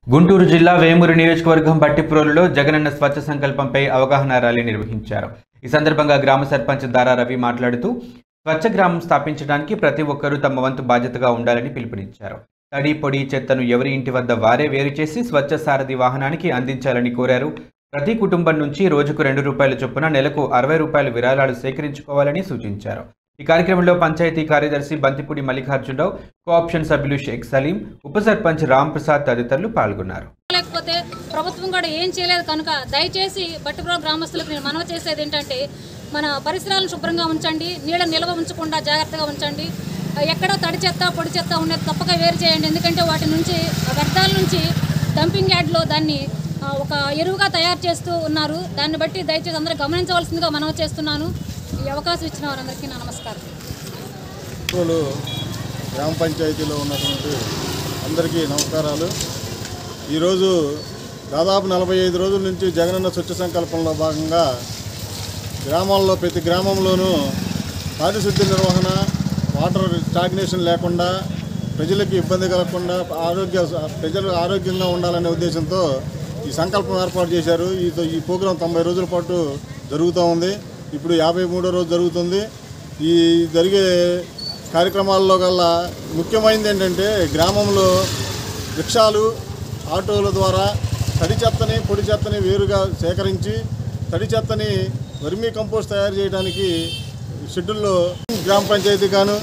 గుంటూరు జిల్లా వేమూరు నియోజకవర్గం బట్టిప్రోలులో జగనన్న స్వచ్ఛ సంకల్పంపై అవగాహన ర్యాలీ నిర్వహించారు ఈ సందర్భంగా గ్రామ సర్పంచ్ దారా రవి మాట్లాడుతూ స్వచ్ఛ గ్రామం స్థాపించడానికి ప్రతి ఒక్కరూ తమ వంతు బాధ్యతగా ఉండాలని పిలుపునిచ్చారు తడి పొడి చెత్తను ఎవరి ఇంటి వద్ద వారే వేరు చేసి స్వచ్ఛ సారథి వాహనానికి అందించాలని కోరారు ప్రతి కుటుంబం నుంచి రోజుకు రెండు రూపాయల చొప్పున నెలకు అరవై రూపాయల విరాళాలు సేకరించుకోవాలని సూచించారు ఈ కార్యక్రమంలో పంచాయతీ కార్యదర్శి బంతిపూడి మల్లికార్జునరావు కోఆప్షన్ సభ్యులు షేక్ సలీం ఉప సర్పంచ్ రామ్ ప్రసాద్ తదితరులు పాల్గొన్నారు లేకపోతే ప్రభుత్వం కూడా ఏం చేయలేదు కనుక దయచేసి బట్టిపురం గ్రామస్తులకు నేను మనవి చేసేది ఏంటంటే మన పరిసరాలను శుభ్రంగా ఉంచండి నీళ్ళ నిల్వ ఉంచకుండా జాగ్రత్తగా ఉంచండి ఎక్కడ తడి చెత్త పొడి చెత్త ఉన్నది తప్పక వేరు చేయండి ఎందుకంటే వాటి నుంచి ఆ వ్యర్థాల నుంచి డంపింగ్ యార్డ్లో దాన్ని ఆ, ఒక ఎరువుగా తయారు చేస్తూ ఉన్నారు దాన్ని బట్టి దయచేసి అందరూ గమనించవలసిందిగా మనవి చేస్తున్నాను ఈ అవకాశం ఇచ్చిన వారందరికీ నా నమస్కారం స్కూలు గ్రామ పంచాయతీలో ఉన్నటువంటి అందరికీ నమస్కారాలు ఈరోజు దాదాపు నలభై ఐదు రోజుల నుంచి జగనన్న స్వచ్ఛ సంకల్పంలో భాగంగా గ్రామాల్లో ప్రతి గ్రామంలోనూ పారిశుద్ధ్య నిర్వహణ వాటర్ స్టాగ్నేషన్ లేకుండా ప్రజలకు ఇబ్బంది కలగకుండా ఆరోగ్య ప్రజలు ఆరోగ్యంగా ఉండాలనే ఉద్దేశంతో ఈ సంకల్పం ఏర్పాటు చేశారు ఈ ఈ ప్రోగ్రాం తొంభై రోజుల పాటు జరుగుతూ ఉంది ఇప్పుడు యాభై మూడో రోజు జరుగుతుంది ఈ జరిగే కార్యక్రమాల్లో కల్లా ముఖ్యమైనది ఏంటంటే గ్రామంలో రిక్షాలు ఆటోల ద్వారా తడి చెత్తని పొడి చెత్తని వేరుగా సేకరించి తడి చెత్తని వర్మీ కంపోస్ట్ తయారు చేయడానికి షెడ్యూల్లో గ్రామ పంచాయతీ గాను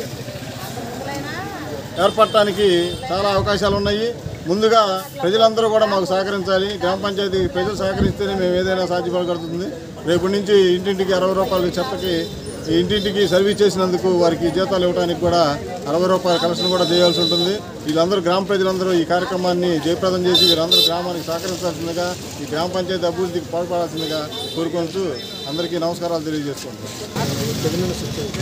ఏర్పడటానికి చాలా అవకాశాలు ఉన్నాయి ముందుగా ప్రజలందరూ కూడా మాకు సహకరించాలి గ్రామ పంచాయతీ ప్రజలు సహకరిస్తేనే మేము ఏదైనా సాధ్యపడగలుగుతుంది రేపటి నుంచి ఇంటింటికి అరవై రూపాయలు చెత్తకి ఇంటింటికి సర్వీస్ చేసినందుకు వారికి జీతాలు ఇవ్వడానికి కూడా అరవై రూపాయల కలెక్షన్ కూడా చేయాల్సి ఉంటుంది వీళ్ళందరూ గ్రామ ప్రజలందరూ ఈ కార్యక్రమాన్ని జయప్రదం చేసి వీరందరూ గ్రామానికి సహకరించాల్సిందిగా ఈ గ్రామ పంచాయతీ అభివృద్ధికి పాల్పడాల్సిందిగా కోరుకుంటూ అందరికీ నమస్కారాలు తెలియజేసుకుంటాం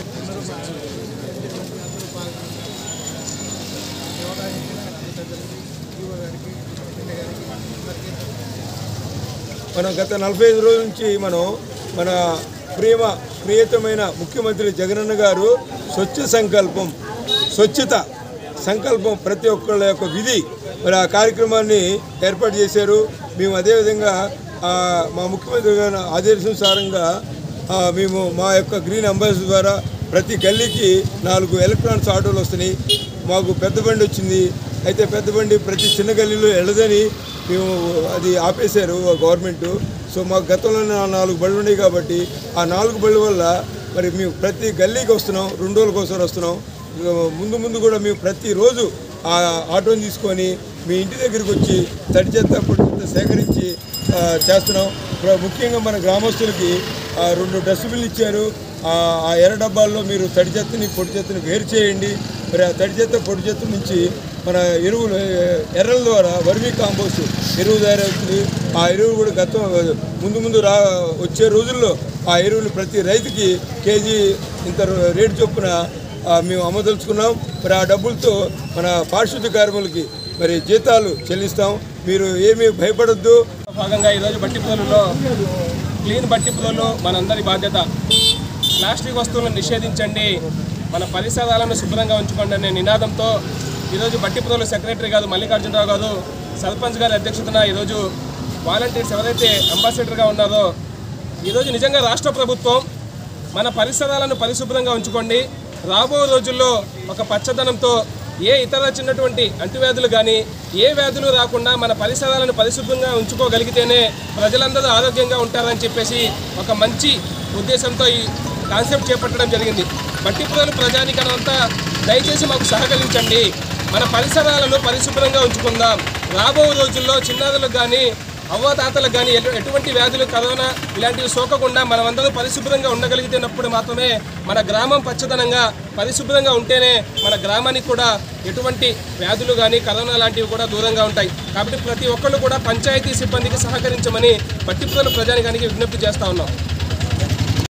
మనం గత నలభై ఐదు రోజుల నుంచి మనం మన ప్రేమ ప్రియతమైన ముఖ్యమంత్రి జగనన్న గారు స్వచ్ఛ సంకల్పం స్వచ్ఛత సంకల్పం ప్రతి ఒక్కళ్ళ యొక్క విధి మరి ఆ కార్యక్రమాన్ని ఏర్పాటు చేశారు మేము అదేవిధంగా ఆ, మా ముఖ్యమంత్రి గారి ఆదేశానుసారంగా ఆ, మేము మా యొక్క గ్రీన్ అంబాసిడర్ ద్వారా ప్రతి గల్లీకి నాలుగు ఎలక్ట్రానిక్స్ ఆటోలు వస్తున్నాయి మాకు పెద్ద బండి వచ్చింది అయితే పెద్ద బండి ప్రతి చిన్న గల్లీలో వెళ్ళదని మేము అది ఆపేశారు ఆ గవర్నమెంట్ సో మాకు గతంలో నా- నాలుగు బళ్ళు ఉన్నాయి కాబట్టి ఆ నాలుగు బళ్ళ వల్ల మరి మేము ప్రతి గల్లీకి వస్తున్నాం రెండు రోజులకు ఒకసారి వస్తున్నాం ఇక ముందు ముందు కూడా మేము ప్రతిరోజు ఆ ఆటోని తీసుకొని మీ ఇంటి దగ్గరికి వచ్చి తడి చెత్త పొడి చెత్త సేకరించి ఆ, చేస్తున్నాం ఇప్పుడు ముఖ్యంగా మన గ్రామస్తులకి ఆ, రెండు డస్ట్బిన్లు ఇచ్చారు ఆ ఆ ఎర్ర డబ్బాల్లో మీరు తడి చెత్తని పొడి చెత్తని వేరు చేయండి మరి ఆ తడి చెత్త పొడి చెత్త నుంచి మన ఎరువులు ఎర్రల ద్వారా వర్మీ కాంపోస్ట్ ఎరువు తయారవుతుంది ఆ ఎరువు కూడా గతం ముందు ముందు రా వచ్చే రోజుల్లో ఆ ఎరువులు ప్రతి రైతుకి కేజీ ఇంత రేటు చొప్పున ఆ, మేము అమ్మదలుచుకున్నాం మరి ఆ డబ్బులతో మన పారిశుద్ధ్య కార్మికులకి మరి జీతాలు చెల్లిస్తాం మీరు ఏమీ భయపడొద్దు భాగంగా ఈరోజు బట్టిపుదలలో క్లీన్ బట్టిపుదలు మనందరి బాధ్యత ప్లాస్టిక్ వస్తువులను నిషేధించండి మన పరిసరాలను శుభ్రంగా ఉంచుకోండి అనే నినాదంతో ఈరోజు బట్టిపుదలు సెక్రటరీ కాదు మల్లికార్జునరావు గారు సర్పంచ్ గారి అధ్యక్షతన ఈరోజు వాలంటీర్స్ ఎవరైతే అంబాసిడర్గా ఉన్నారో ఈరోజు నిజంగా రాష్ట్ర ప్రభుత్వం మన పరిసరాలను పరిశుభ్రంగా ఉంచుకోండి రాబో రోజుల్లో ఒక పచ్చదనంతో ఏ ఇతర చిన్నటువంటి అంటువ్యాధులు కానీ ఏ వ్యాధులు రాకుండా మన పరిసరాలను పరిశుభ్రంగా ఉంచుకోగలిగితేనే ప్రజలందరూ ఆరోగ్యంగా ఉంటారని చెప్పేసి ఒక మంచి ఉద్దేశంతో ఈ కాన్సెప్ట్ చేపట్టడం జరిగింది బట్టిపురలు ప్రజానికనం అంతా దయచేసి మాకు సహకరించండి మన పరిసరాలను పరిశుభ్రంగా ఉంచుకుందాం రాబో రోజుల్లో చిన్నారులకు కానీ అవ్వతాతలకు కానీ ఎటు ఎటువంటి వ్యాధులు కరోనా ఇలాంటివి సోకకుండా మనమందరూ పరిశుభ్రంగా ఉండగలిగితేనప్పుడు మాత్రమే మన గ్రామం పచ్చదనంగా పరిశుభ్రంగా ఉంటేనే మన గ్రామానికి కూడా ఎటువంటి వ్యాధులు కానీ కరోనా లాంటివి కూడా దూరంగా ఉంటాయి కాబట్టి ప్రతి ఒక్కళ్ళు కూడా పంచాయతీ సిబ్బందికి సహకరించమని పట్టిపురల ప్రజానికానికి విజ్ఞప్తి చేస్తా ఉన్నాం